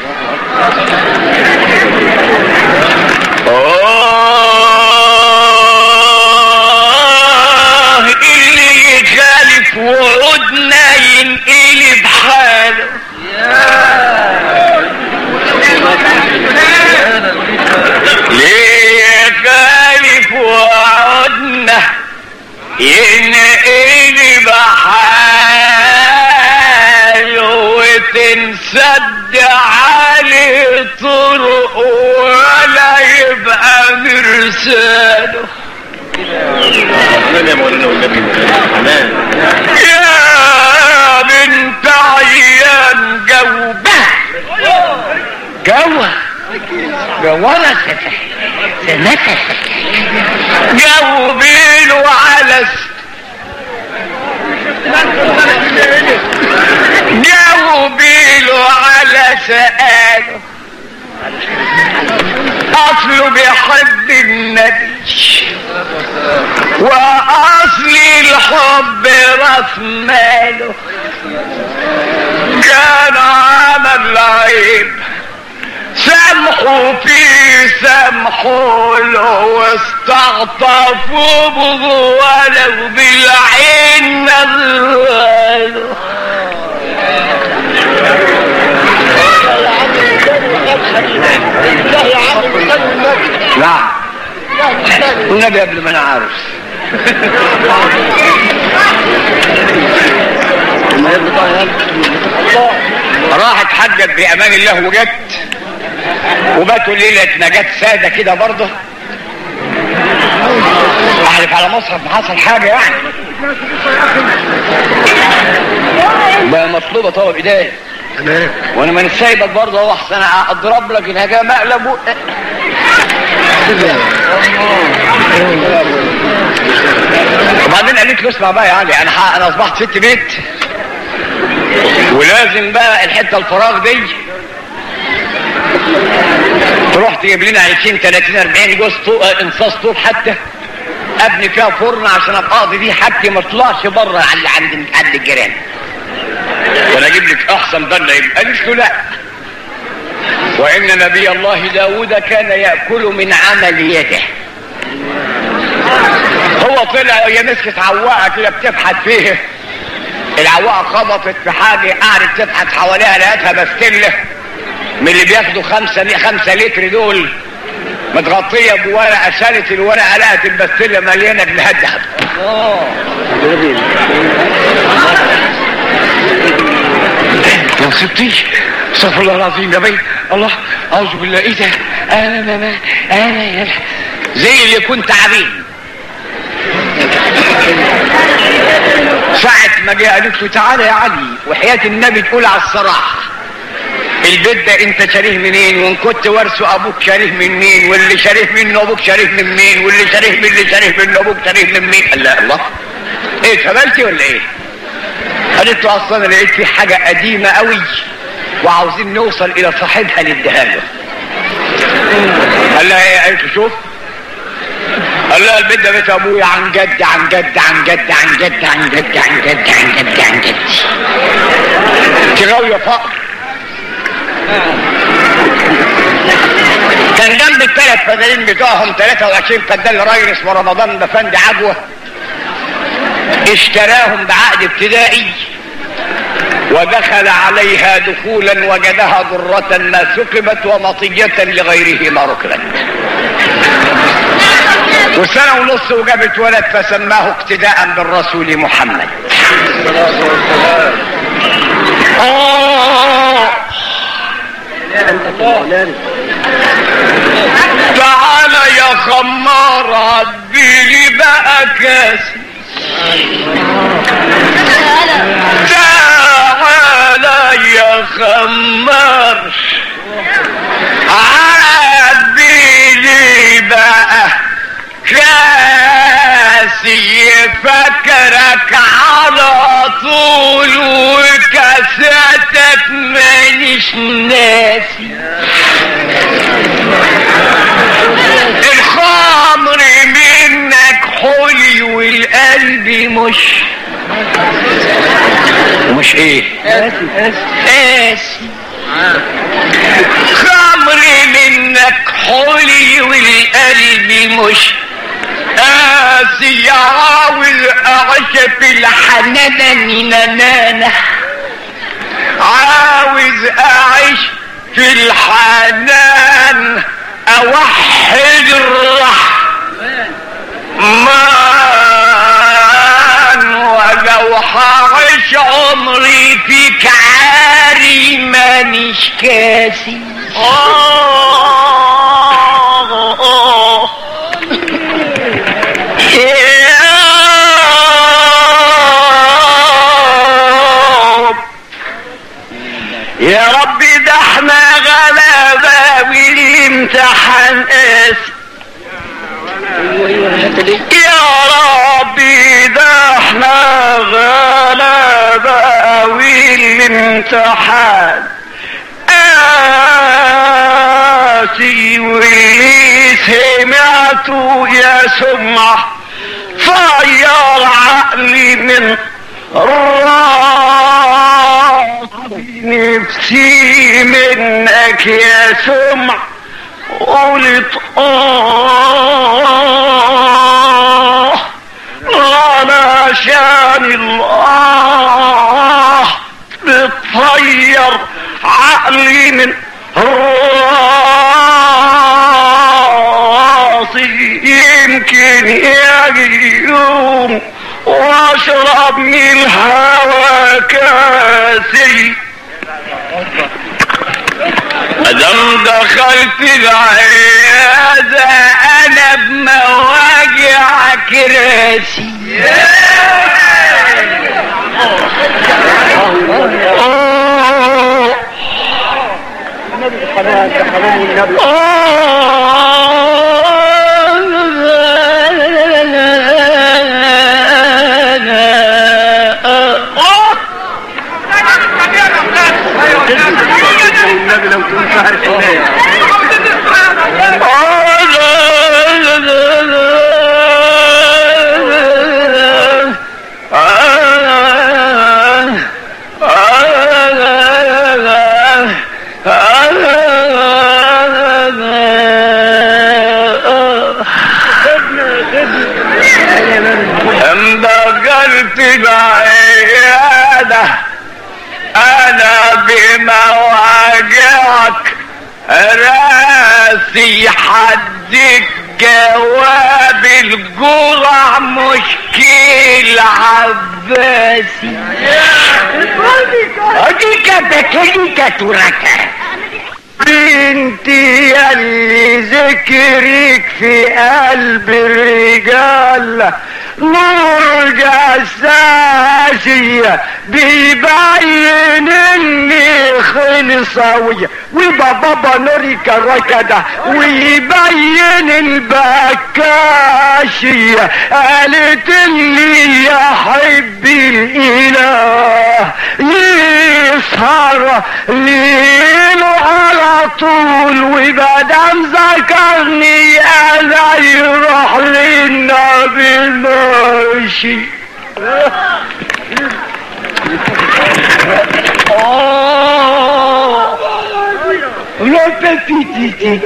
آه اللي يخالف وعودنا ينقلب حاله ليه يخالف وعودنا ينقلب حاله وتنسد عليه طرق ولا يبقى مرساله يا بنت عيان جوبه جوه جوه سنتك جاوبين على س... جاوبين على سؤاله اصله بيحب النبي واصل الحب راس ماله كان عمل عيب سامحوا فيه سامحوا له واستعطفوا به ولو بالعين نظروا له نعم والنبي قبل ما انا عارف راحت حجت بامان الله وجت وباتوا ليلة نجاة سادة كده برضه احلف على مصرف ما حصل حاجة يعني بقى مطلوبة طبعا ايديا وانا من سايبك برضه اهو احسن اضرب لك الهجاء مقلب و... وبعدين قالت له اسمع بقى يا علي انا ح- انا اصبحت ست بيت ولازم بقى الحته الفراغ دي تروح تجيب لنا 20 30 40 جوز طوب آه، انصاص طوب حتى ابني فيها فرن عشان ابقى اقضي فيه حاجتي ما اطلعش بره عند عند عند الجيران وانا اجيب لك احسن ضله يبقى قالت له لا وان نبي الله داود كان ياكل من عمل يده هو طلع هي مسكت عواقه كده بتبحث فيه العواقه خبطت في حاجه قعدت تبحث حواليها لقيتها بستله من اللي بياخدوا خمسة خمسة لتر دول متغطية بورقة شالت الورقة لقت البستلة مليانة بالهد ذهب يا ستي استغفر الله العظيم يا بي الله اعوذ بالله ايه ده انا ما ما انا يا زي اللي كنت عبيد ساعة ما جه قالت له تعالى يا علي وحياة النبي تقول على الصراحة البيت ده انت شاريه منين وان كنت ورثه ابوك شاريه من مين واللي شاريه منه ابوك شاريه من مين واللي شاريه من اللي شاريه منه ابوك شاريه من مين قال لا الله ايه اتهبلتي ولا ايه قالت له اصلا انا لقيت في حاجه قديمه قوي وعاوزين نوصل الى صاحبها نديها له قال لها ايه قالت له شوف قال لها البيت ده بيت ابويا عن جد عن جد عن جد عن جد عن جد عن جد عن جد عن جد انت غاويه فقر كان جنب الثلاث فدانين بتوعهم 23 فدان لراجل اسمه رمضان بفندي عجوه اشتراهم بعقد ابتدائي ودخل عليها دخولا وجدها ضرة ما ثقبت ومطية لغيره ما ركبت وسنة ونص وجابت ولد فسماه اقتداء بالرسول محمد آه تعالى يا خمار عديلي بقى كاسي تعالى يا خمار عديلي بقى كاسي فكرك على طول وكاساتك مانيش ناسي الخمر منك حلي والقلب مش مش ايه قاسي خمر منك حولي والقلب مش قاسي عاوز اعيش في الحنان ننانة عاوز اعيش في الحنان اوحد الرحمن ولو هعيش عمري فيك عاري مانيش كاسي آه يا ربي ده احنا غلابة والامتحان قاسي يا ربي ده احنا غلابة والامتحان قاسي واللي سمعته يا سمعه طير عقلي من راسي نفسي منك يا سمع قلت آه علشان الله بتطير عقلي من راسي يمكن يجي يوم واشرب من الهوى كاسي ادم دخلت العيادة انا بمواجع كراسي آه النبي لو كنت عارف انبغلت بعيادة انا بمواجعك راسي حدك جواب الجرع مشكل عباسي اديك بكلك تركه بنتي يلي ذكرك في قلب الرجال نور جساسية بيبين اني خلصاوية ويبقى بابا نوريك الركدة ويبين البكاشية قالت لي يا حبي الاله يسهر ليله على طول ومادام ذكرني انا يروح للنبي ماشي Oh, le petit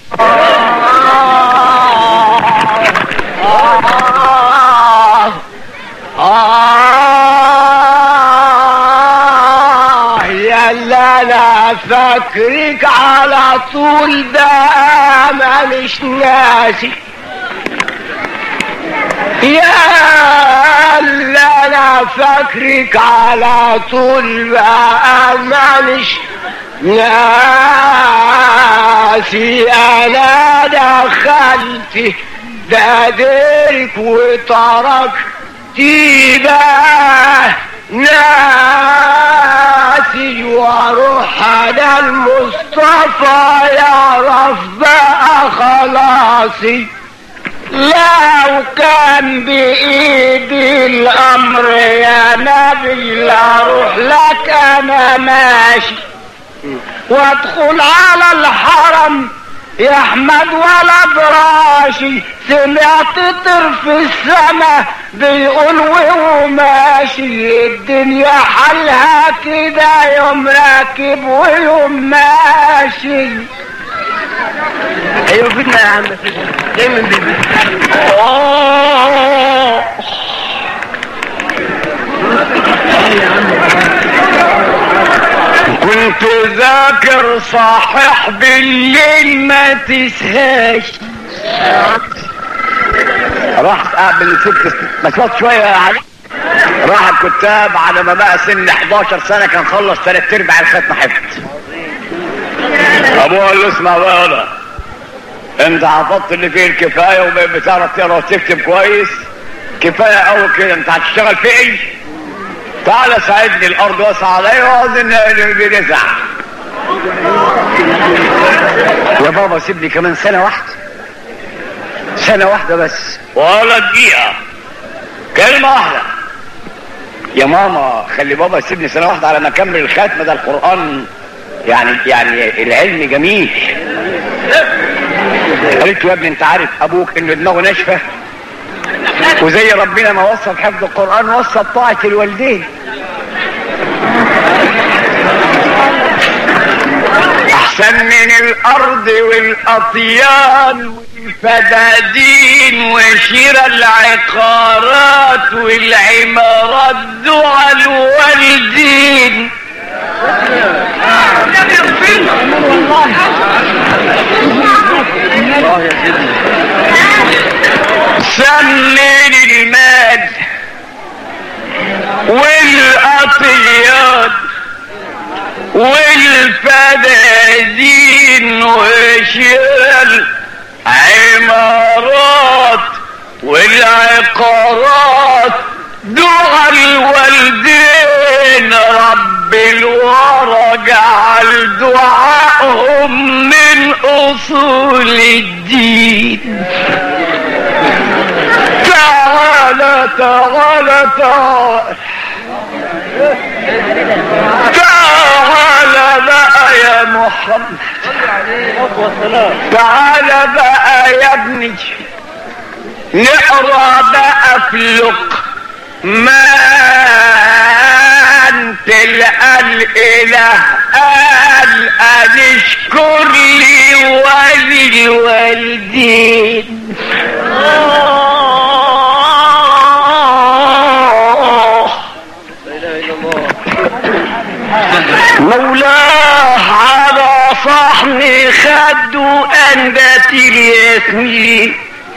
آه يا لا لا فاكرك على طول ده مانيش ناسي يا لا لا فاكرك على طول بقى مانيش ناسي انا دخلت دادرك وتركتي بقى ناسي واروح على المصطفى يعرف بقى خلاصي لو كان بإيدي الأمر يا نبي لا أروح لك أنا ماشي وادخل على الحرم يا احمد ولد راشي سمعت طر في السما بيقول وهو ماشي الدنيا حالها كده يوم راكب ويوم ماشي ايوه فينا يا عم جاي من بيبي كنت ذاكر صحيح بالليل ما تسهاش راح قبل ست مسافات شويه يا علي راح الكتاب على ما بقى سن 11 سنه كان خلص ثلاث ارباع الختم حفظ ابوه قال له اسمع بقى هذا انت حفظت اللي فيه الكفايه وبقيت بتعرف تقرا وتكتب كويس كفايه قوي كده انت هتشتغل في ايه؟ تعالى ساعدني الارض واسعه عليا واظن اللي بيرزع يا بابا سيبني كمان سنه واحده سنه واحده بس ولا دقيقه كلمه واحده يا ماما خلي بابا يسيبني سنه واحده على ما اكمل الختم ده القران يعني يعني العلم جميل قالت له يا ابني انت عارف ابوك انه دماغه ناشفه وزي ربنا ما وصف حفظ القران وصف طاعه الوالدين احسن من الارض والاطيان والفدادين وشراء العقارات والعمارات دعاء الوالدين سمن المال والاطيان والفدادين وشال عمارات والعقارات دعاء الوالدين رب الورى جعل دعائهم من اصول الدين تعالى تعالى تعالى تعالى بقى يا محمد تعالى بقى يا ابني نقرا بقى في لق ما انت الاله قال ان اشكر لي وللوالدين مولاه على صحن خدوا أنبت الياسمين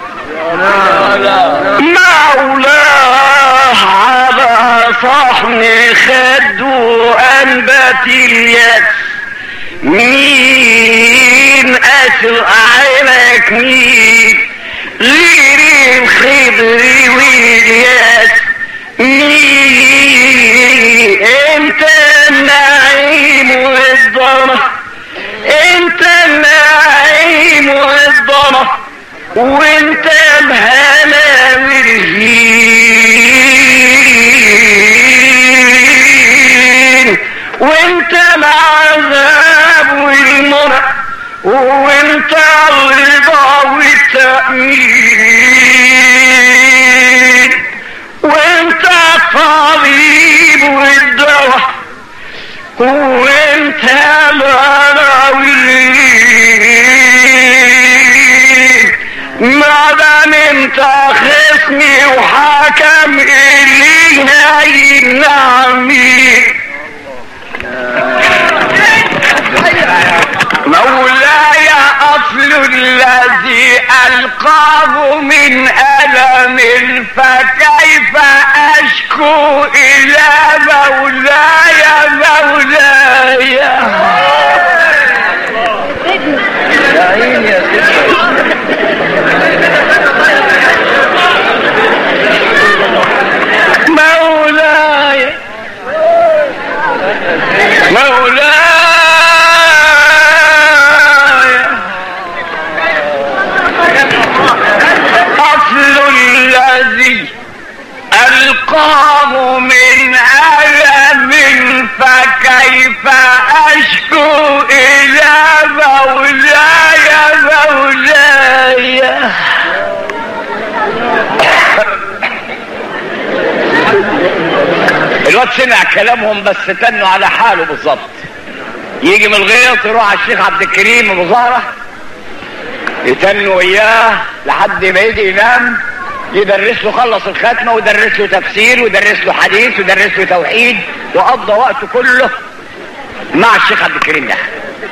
مولاه على صحن خدوا أنبت الياسمين أسر عينك مين غير الخضر والياس مين انت النعيم والضرة انت النعيم والضرة وانت الهنا والهين وانت العذاب والمرء وانت الرضا والتأمين وانت الطبيب والدواء وانت الراوي ما دام انت خصمي وحكم الينا النعمي مولاي اصل الذي القاه من الم فكيف اشكو الى مولاي مولاي مولاي مولاي أصل الذي ألقاه من ألم كلامهم بس تنوا على حاله بالظبط يجي من الغيط يروح على الشيخ عبد الكريم ابو زهره يتنوا اياه لحد ما يجي ينام يدرس له خلص الختمه ويدرس له تفسير ويدرس له حديث ويدرس له توحيد وقضى وقته كله مع الشيخ عبد الكريم ده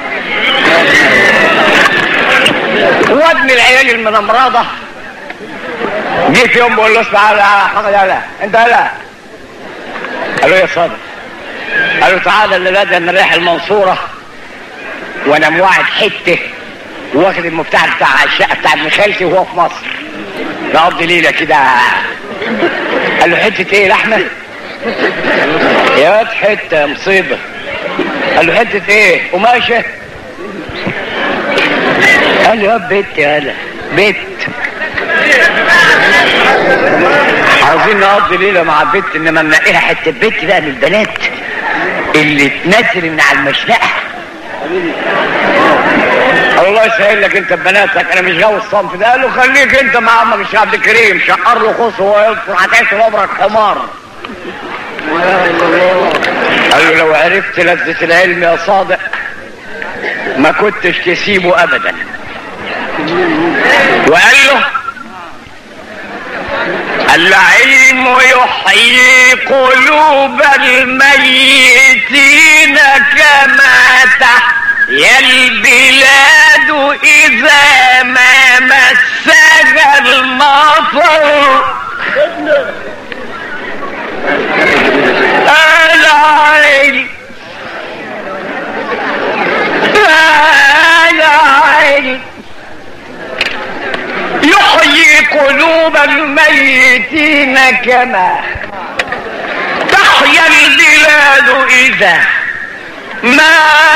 واد من العيال المنمرضه جه في يوم بقول له اسمع يا حاجه لا لا انت لا قال له يا صادق قال له تعالى الليله دي انا رايح المنصوره وانا موعد حته واخد المفتاح بتاع الشقه بتاع ابن خالتي وهو في مصر نقضي ليله كده قال له حته ايه لحمه يا واد حته مصيبه قال له حته ايه قماشه قال له يا بيت يا هلا بيت عاوزين نقضي ليله مع البيت انما منقيها حته بيت بقى من البنات اللي تنزل من على المشنقه الله يسهل لك انت ببناتك انا مش غاوي الصنف ده قال له خليك انت مع عمك الشيخ عبد الكريم شقر له خص وهو يذكر هتعيش عمرك حمار قال له لو عرفت لذة العلم يا صادق ما كنتش تسيبه ابدا وقال له العلم يحيي قلوب الميتين كما تحيا البلاد إذا ما مسها المطر العلم العلم يحيي قلوب الميتين كما تحيا البلاد إذا ما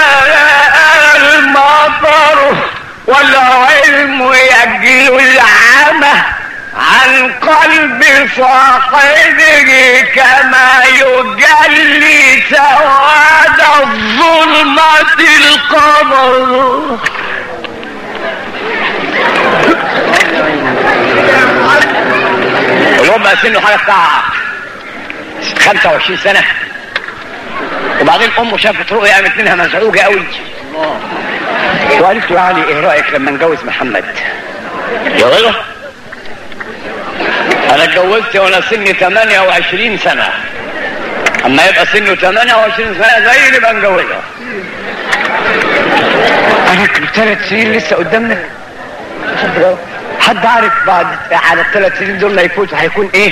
المطر والعلم يجل العمى عن قلب صاحبه كما يجلي سواد الظلمة القمر الواد بقى سنه حاجه بتاع 25 سنه وبعدين امه شافت رؤيا قامت منها مزعوجه قوي وقالت له يعني ايه رايك لما نجوز محمد يا غيره انا اتجوزت وانا سني 28 سنه اما يبقى سنه 28 سنه زي اللي بقى نجوزها قالت له ثلاث سنين لسه قدامنا حد عارف بعد على الثلاث سنين دول ما يفوتوا هيكون ايه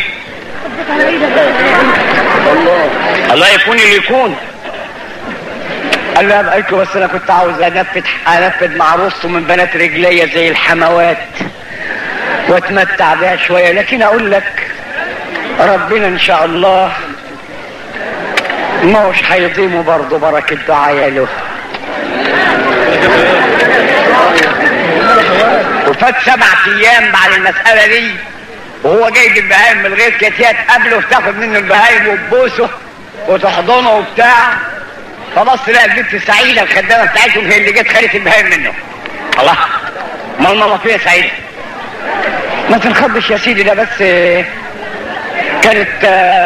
الله يكون اللي يكون قال له قالت له بس انا كنت عاوز انفذ انفذ مع رصه من بنات رجليا زي الحموات واتمتع بيها شويه لكن اقول لك ربنا ان شاء الله ما هوش هيضيمه برضه بركه دعايا له وفات سبع ايام بعد المسألة دي وهو جايب البهايم من الغيط كانت هي تقابله وتاخد منه البهايم وتبوسه وتحضنه وبتاع فبص لقى البنت سعيدة الخدامة بتاعتهم هي اللي جت خدت البهايم منه الله ما الماما فيها سعيدة ما تنخضش يا سيدي ده بس كانت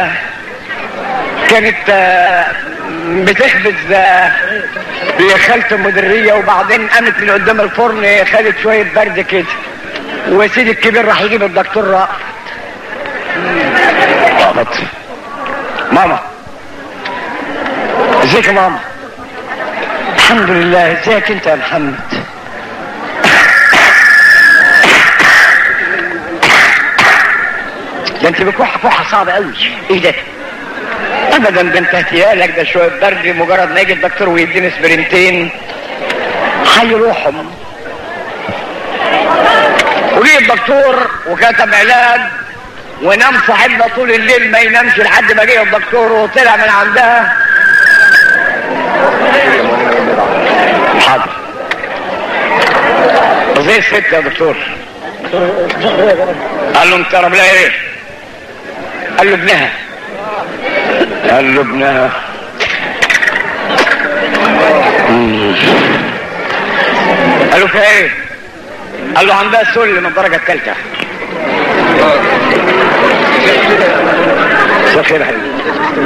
كانت بتخبز بخالة المديرية وبعدين قامت من قدام الفرن خدت شوية برد كده وسيدي الكبير راح يجيب الدكتور رأفت رأفت ماما ازيك يا ماما الحمد لله ازيك انت يا محمد ده انت بكحة كحة صعبة قوي ايه ده ابدا ده انت اهتيالك ده شويه برد مجرد ما يجي الدكتور ويديني سبرنتين هيروحهم وجي الدكتور وكتب علاج ونام صاحبنا طول الليل ما ينامش لحد ما جه الدكتور وطلع من عندها حاضر زي الست يا دكتور قال له انت رب لها ايه قال له ابنها قال له ابنها قال له فيها ايه قال له عندها سل من الدرجة الثالثة مساء الخير يا حبيبي